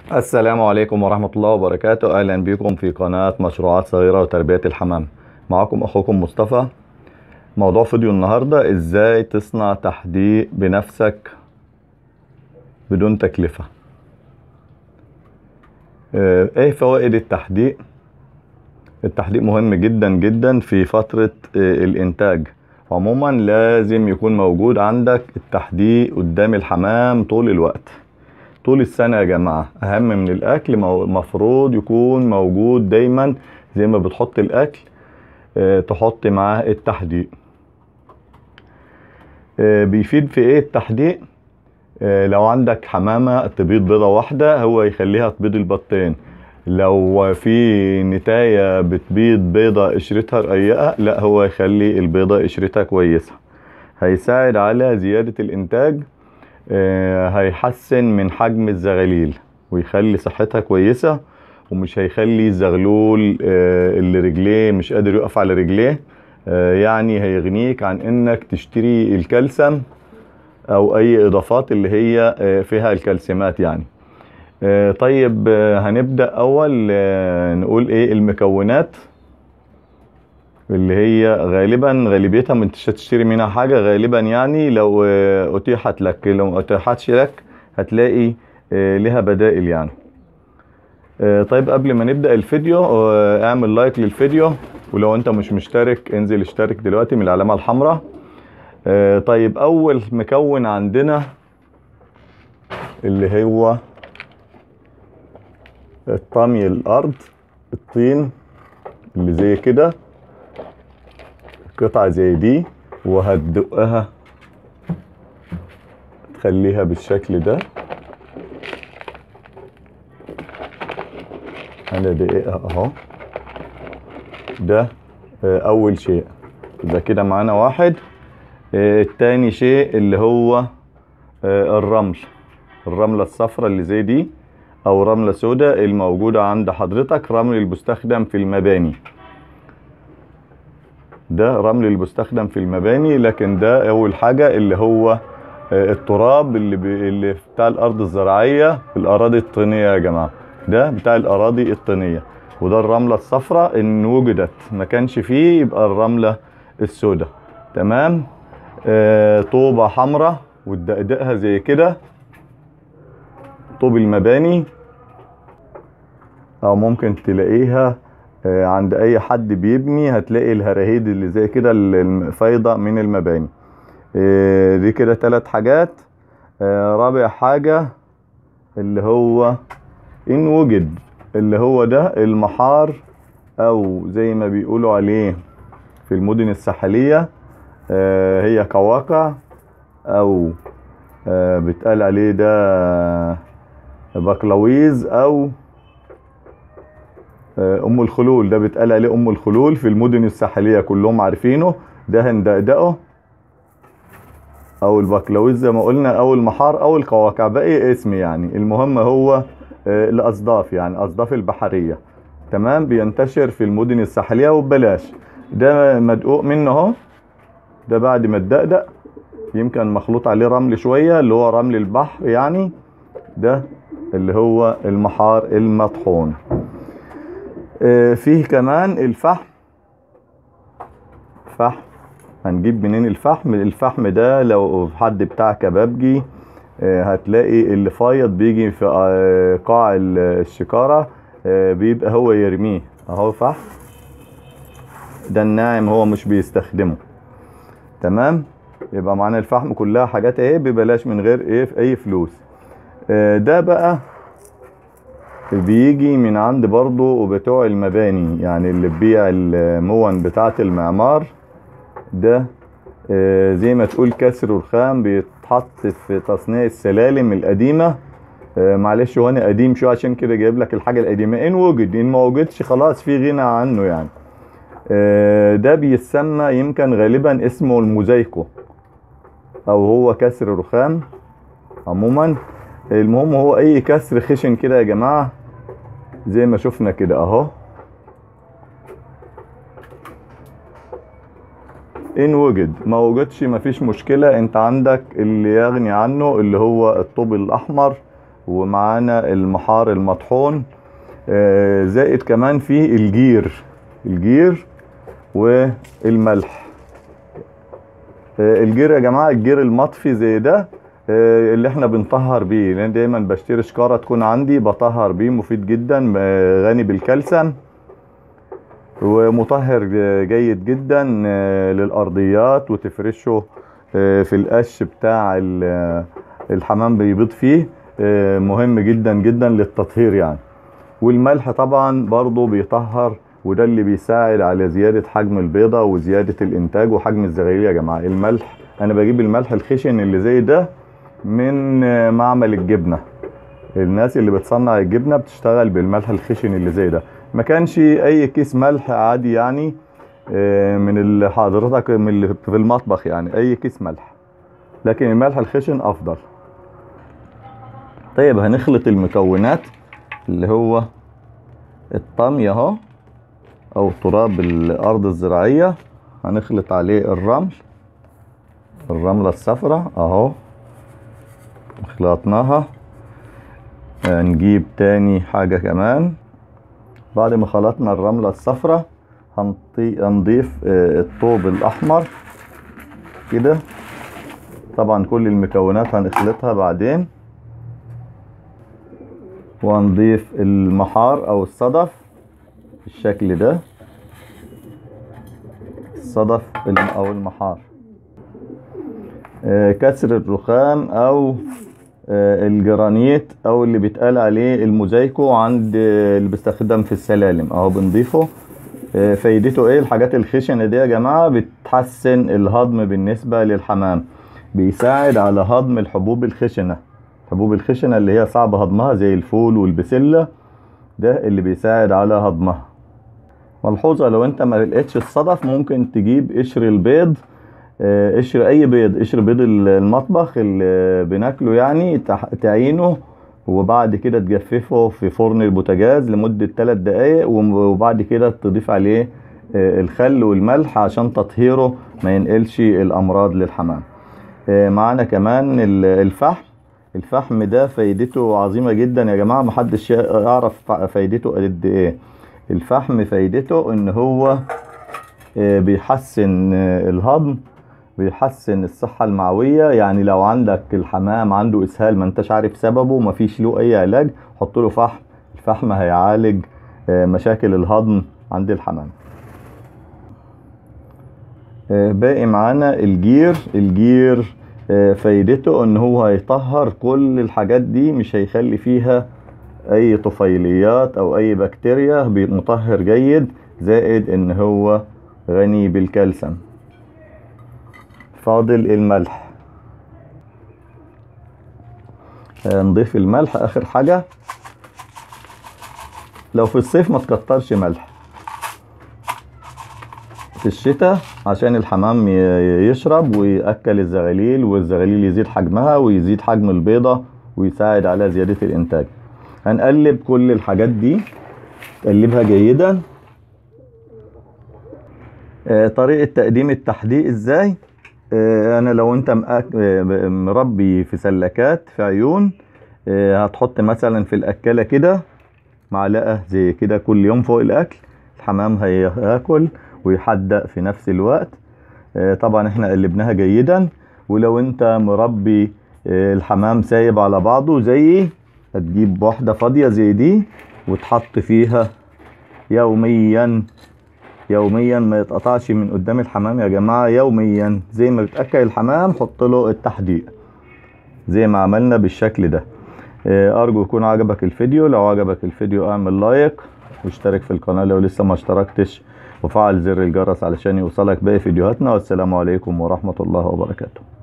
السلام عليكم ورحمة الله وبركاته أهلا بكم في قناة مشروعات صغيرة وتربية الحمام معكم أخوكم مصطفى موضوع فيديو النهاردة إزاي تصنع تحديق بنفسك بدون تكلفة آه، إيه فوائد التحديق التحديق مهم جدا جدا في فترة آه، الإنتاج عموما لازم يكون موجود عندك التحديق قدام الحمام طول الوقت طول السنة يا جماعة أهم من الأكل مو- مفروض يكون موجود دايما زي ما بتحط الأكل آه، تحط معاه التحديق آه، بيفيد في إيه التحديق آه، لو عندك حمامة تبيض بيضة واحدة هو يخليها تبيض البطين لو في نتاية بتبيض بيضة قشرتها رقيقة لا هو يخلي البيضة قشرتها كويسة هيساعد على زيادة الإنتاج آه، هيحسن من حجم الزغاليل ويخلي صحتها كويسة ومش هيخلي الزغلول آه، اللي رجليه مش قادر يقف على رجليه آه، يعني هيغنيك عن انك تشتري الكالسيوم او اي اضافات اللي هي آه، فيها الكالسيومات يعني آه، طيب آه، هنبدأ اول آه، نقول ايه المكونات اللي هي غالبا غالبيتها ما انتش هتشتري منها حاجة غالبا يعني لو آه، اتيحت لك لو ما اتيحتش لك هتلاقي آه، لها بدائل يعني آه، طيب قبل ما نبدأ الفيديو آه، اعمل لايك للفيديو ولو انت مش مشترك انزل اشترك دلوقتي من العلامة الحمراء آه، طيب اول مكون عندنا اللي هو الطمي الارض الطين اللي زي كده قطعة زي دي وهتدقها تخليها بالشكل ده انا دقيقة اهو ده آه، اول شيء يبقى كده معانا واحد آه، التاني شيء اللي هو آه، الرمل الرملة الصفراء اللي زي دي او رملة سوداء الموجودة عند حضرتك رمل المستخدم في المباني ده رمل اللي بيستخدم في المباني لكن ده اول حاجة اللي هو آه، التراب اللي, بي اللي بتاع الارض الزراعية في الاراضي الطينية يا جماعة ده بتاع الاراضي الطينية وده الرملة الصفراء ان وجدت ما كانش فيه يبقى الرملة السوداء تمام آه طوبة حمراء وتدقدقها زي كده طوب المباني او ممكن تلاقيها آه، عند اي حد بيبني هتلاقي الهراهيد اللي زي كده الفايضة من المباني آه، دي كده ثلاث حاجات آه، رابع حاجة اللي هو ان وجد اللي هو ده المحار او زي ما بيقولوا عليه في المدن الساحلية آه، هي قواقع او آه، بيتقال عليه ده بقلاويز او آه، ام الخلول ده بيتقال عليه ام الخلول في المدن الساحليه كلهم عارفينه ده هندقدقه او البقلاويز زي ما قلنا او المحار او القواقع باقي اسم يعني المهم هو آه، الاصداف يعني اصداف البحريه تمام بينتشر في المدن الساحليه وببلاش ده مدقوق منه اهو ده بعد ما اتدقدق يمكن مخلوط عليه رمل شويه اللي هو رمل البحر يعني ده اللي هو المحار المطحون آه، فيه كمان الفحم فحم هنجيب منين الفحم الفحم ده لو حد بتاع كبابجي آه، هتلاقي اللي فايض بيجي في آه، قاع ال- الشكارة آه، بيبقى هو يرميه اهو فحم ده الناعم هو مش بيستخدمه تمام يبقى معانا الفحم كلها حاجات ايه ببلاش من غير ايه في اي فلوس آه، ده بقى بيجي من عند برضو بتوع المباني يعني اللي بيبيع المون بتاعة المعمار ده آه، زي ما تقول كسر رخام بيتحط في تصنيع السلالم القديمة آه، معلش هو انا قديم شويه عشان كده جايب لك الحاجة القديمة ان وجد ان ما وجدش خلاص في غنى عنه يعني آه، ده بيسمى يمكن غالبا اسمه الموزايكو او هو كسر رخام عموما المهم هو اي كسر خشن كده يا جماعة زي ما شفنا كده اهو ان وجد ما وجدش مفيش مشكلة انت عندك اللي يغني عنه اللي هو الطوب الاحمر ومعانا المحار المطحون آه، زائد كمان في الجير الجير والملح آه، الجير يا جماعة الجير المطفي زي ده آه، اللي احنا بنطهر بيه لان دايما بشتري شكارة تكون عندي بطهر بيه مفيد جدا آه، غني بالكالسيوم ومطهر جيد جدا آه، للارضيات وتفرشه آه، في القش بتاع ال- الحمام بيبيض فيه آه، مهم جدا جدا للتطهير يعني والملح طبعا برضه بيطهر وده اللي بيساعد على زيادة حجم البيضة وزيادة الإنتاج وحجم الزغاليل يا جماعة الملح أنا بجيب الملح الخشن اللي زي ده من آه، معمل الجبنة الناس اللي بتصنع الجبنة بتشتغل بالملح الخشن اللي زي ده ما كانش أي كيس ملح عادي يعني آه، من اللي حضرتك من اللي في المطبخ يعني أي كيس ملح لكن الملح الخشن أفضل طيب هنخلط المكونات اللي هو الطمي اهو او تراب الارض الزراعية هنخلط عليه الرمل الرملة الصفراء اهو خلطناها هنجيب تاني حاجة كمان بعد ما خلطنا الرملة الصفراء هنطي- هنضيف آه، الطوب الاحمر كده طبعا كل المكونات هنخلطها بعدين وهنضيف المحار او الصدف بالشكل ده الصدف الم- او المحار آه، كسر الرخام او آه، الجرانيت او اللي بيتقال عليه الموزايكو عند آه، اللي بيستخدم في السلالم اهو بنضيفه آه، فايدته ايه الحاجات الخشنة دي يا جماعة بتحسن الهضم بالنسبة للحمام بيساعد على هضم الحبوب الخشنة الحبوب الخشنة اللي هي صعب هضمها زي الفول والبسلة ده اللي بيساعد على هضمها ملحوظة لو انت ما لقيتش الصدف ممكن تجيب قشر البيض آه، قشر اي بيض قشر بيض ال- المطبخ اللي بناكله يعني تح- تعينه وبعد كده تجففه في فرن البوتاجاز لمدة 3 دقايق وم- وبعد كده تضيف عليه آه، الخل والملح عشان تطهيره ما ينقلش الامراض للحمام آه، معانا كمان ال- الفحم الفحم ده فايدته عظيمة جدا يا جماعة محدش يعرف فا- فايدته قد ايه الفحم فايدته ان هو آه، بيحسن آه، الهضم بيحسن الصحة المعوية يعني لو عندك الحمام عنده اسهال ما انتش عارف سببه ما فيش له اي علاج حط له فحم الفحم هيعالج آه، مشاكل الهضم عند الحمام آه، باقي معانا الجير الجير آه، فايدته ان هو هيطهر كل الحاجات دي مش هيخلي فيها اي طفيليات او اي بكتيريا بي- مطهر جيد زائد ان هو غني بالكالسيوم فاضل الملح آه، نضيف الملح اخر حاجة لو في الصيف ما تكترش ملح في الشتاء عشان الحمام ي- يشرب ويأكل الزغاليل والزغاليل يزيد حجمها ويزيد حجم البيضة ويساعد على زيادة الإنتاج هنقلب كل الحاجات دي تقلبها جيدا آه، طريقة تقديم التحديق ازاي آه، انا لو انت مأك- آه، مربي في سلكات في عيون آه، هتحط مثلا في الاكلة كده معلقة زي كده كل يوم فوق الاكل الحمام هياكل ويحدق في نفس الوقت آه، طبعا احنا قلبناها جيدا ولو انت مربي آه، الحمام سايب على بعضه زيي هتجيب واحدة فاضية زي دي وتحط فيها يوميا يوميا ما يتقطعش من قدام الحمام يا جماعة يوميا زي ما بتأكل الحمام حط له التحديق زي ما عملنا بالشكل ده آه، أرجو يكون عجبك الفيديو لو عجبك الفيديو اعمل لايك واشترك في القناة لو لسه ما اشتركتش وفعل زر الجرس علشان يوصلك باقي فيديوهاتنا والسلام عليكم ورحمة الله وبركاته